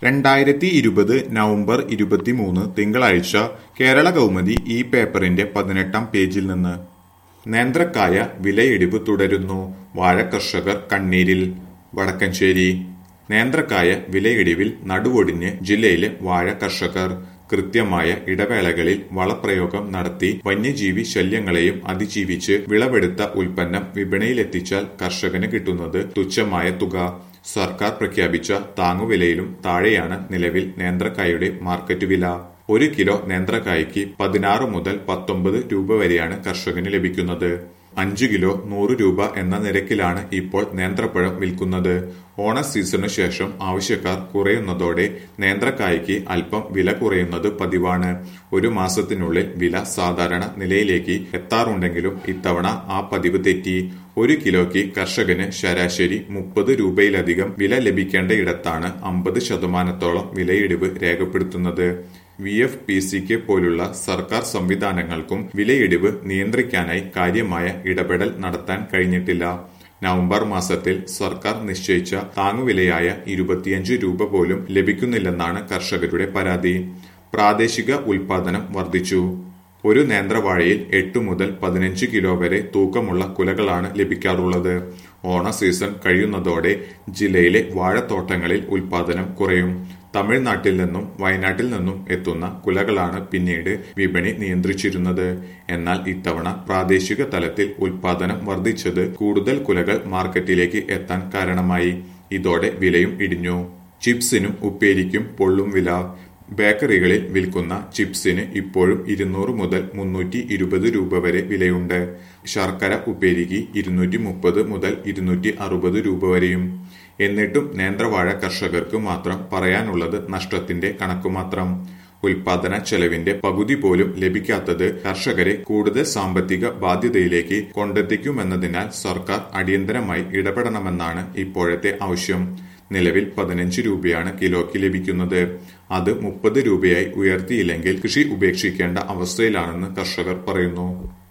രണ്ടായിരത്തി ഇരുപത് നവംബർ ഇരുപത്തിമൂന്ന് തിങ്കളാഴ്ച കേരള കൗമുദി ഈ പേപ്പറിന്റെ പതിനെട്ടാം പേജിൽ നിന്ന് നേന്ത്രക്കായ വിലയിടിവ് തുടരുന്നു വാഴ കർഷകർ കണ്ണീരിൽ വടക്കഞ്ചേരി നേന്ത്രക്കായ വിലയിടിവിൽ നടുവൊടിഞ്ഞ് ജില്ലയിലെ വാഴ കർഷകർ കൃത്യമായ ഇടവേളകളിൽ വളപ്രയോഗം നടത്തി വന്യജീവി ശല്യങ്ങളെയും അതിജീവിച്ച് വിളവെടുത്ത ഉൽപ്പന്നം വിപണിയിലെത്തിച്ചാൽ കർഷകന് കിട്ടുന്നത് തുച്ഛമായ തുക സർക്കാർ പ്രഖ്യാപിച്ച താങ്ങുവിലയിലും താഴെയാണ് നിലവിൽ നേന്ത്രക്കായയുടെ മാർക്കറ്റ് വില ഒരു കിലോ നേന്ത്രക്കായ്ക്ക് പതിനാറ് മുതൽ പത്തൊമ്പത് രൂപ വരെയാണ് കർഷകന് ലഭിക്കുന്നത് അഞ്ചു കിലോ നൂറ് രൂപ എന്ന നിരക്കിലാണ് ഇപ്പോൾ നേന്ത്രപ്പഴം വിൽക്കുന്നത് ഓണ സീസണു ശേഷം ആവശ്യക്കാർ കുറയുന്നതോടെ നേന്ത്രക്കായ്ക്ക് അല്പം വില കുറയുന്നത് പതിവാണ് ഒരു മാസത്തിനുള്ളിൽ വില സാധാരണ നിലയിലേക്ക് എത്താറുണ്ടെങ്കിലും ഇത്തവണ ആ പതിവ് തെറ്റി ഒരു കിലോയ്ക്ക് കർഷകന് ശരാശരി മുപ്പത് രൂപയിലധികം വില ലഭിക്കേണ്ടയിടത്താണ് അമ്പത് ശതമാനത്തോളം വിലയിടിവ് രേഖപ്പെടുത്തുന്നത് വി എഫ് പി സിക്ക് പോലുള്ള സർക്കാർ സംവിധാനങ്ങൾക്കും വിലയിടിവ് നിയന്ത്രിക്കാനായി കാര്യമായ ഇടപെടൽ നടത്താൻ കഴിഞ്ഞിട്ടില്ല നവംബർ മാസത്തിൽ സർക്കാർ നിശ്ചയിച്ച താങ്ങുവിലയായ ഇരുപത്തിയഞ്ച് രൂപ പോലും ലഭിക്കുന്നില്ലെന്നാണ് കർഷകരുടെ പരാതി പ്രാദേശിക ഉൽപാദനം വർദ്ധിച്ചു ഒരു നേന്ത്രവാഴയിൽ എട്ട് മുതൽ പതിനഞ്ച് കിലോ വരെ തൂക്കമുള്ള കുലകളാണ് ലഭിക്കാറുള്ളത് ഓണ സീസൺ കഴിയുന്നതോടെ ജില്ലയിലെ വാഴത്തോട്ടങ്ങളിൽ ഉൽപാദനം കുറയും തമിഴ്നാട്ടിൽ നിന്നും വയനാട്ടിൽ നിന്നും എത്തുന്ന കുലകളാണ് പിന്നീട് വിപണി നിയന്ത്രിച്ചിരുന്നത് എന്നാൽ ഇത്തവണ പ്രാദേശിക തലത്തിൽ ഉൽപാദനം വർദ്ധിച്ചത് കൂടുതൽ കുലകൾ മാർക്കറ്റിലേക്ക് എത്താൻ കാരണമായി ഇതോടെ വിലയും ഇടിഞ്ഞു ചിപ്സിനും ഉപ്പേരിക്കും പൊള്ളും വില ബേക്കറികളിൽ വിൽക്കുന്ന ചിപ്സിന് ഇപ്പോഴും ഇരുന്നൂറ് മുതൽ മുന്നൂറ്റി ഇരുപത് രൂപ വരെ വിലയുണ്ട് ശർക്കര ഉപ്പേരിക്ക് ഇരുന്നൂറ്റി മുപ്പത് മുതൽ ഇരുന്നൂറ്റി അറുപത് രൂപ വരെയും എന്നിട്ടും നേന്ത്രവാഴ കർഷകർക്ക് മാത്രം പറയാനുള്ളത് നഷ്ടത്തിന്റെ കണക്കുമാത്രം ഉൽപാദന ചെലവിന്റെ പകുതി പോലും ലഭിക്കാത്തത് കർഷകരെ കൂടുതൽ സാമ്പത്തിക ബാധ്യതയിലേക്ക് കൊണ്ടെത്തിക്കുമെന്നതിനാൽ സർക്കാർ അടിയന്തരമായി ഇടപെടണമെന്നാണ് ഇപ്പോഴത്തെ ആവശ്യം നിലവിൽ പതിനഞ്ച് രൂപയാണ് കിലോയ്ക്ക് ലഭിക്കുന്നത് അത് മുപ്പത് രൂപയായി ഉയർത്തിയില്ലെങ്കിൽ കൃഷി ഉപേക്ഷിക്കേണ്ട അവസ്ഥയിലാണെന്ന് കർഷകർ പറയുന്നു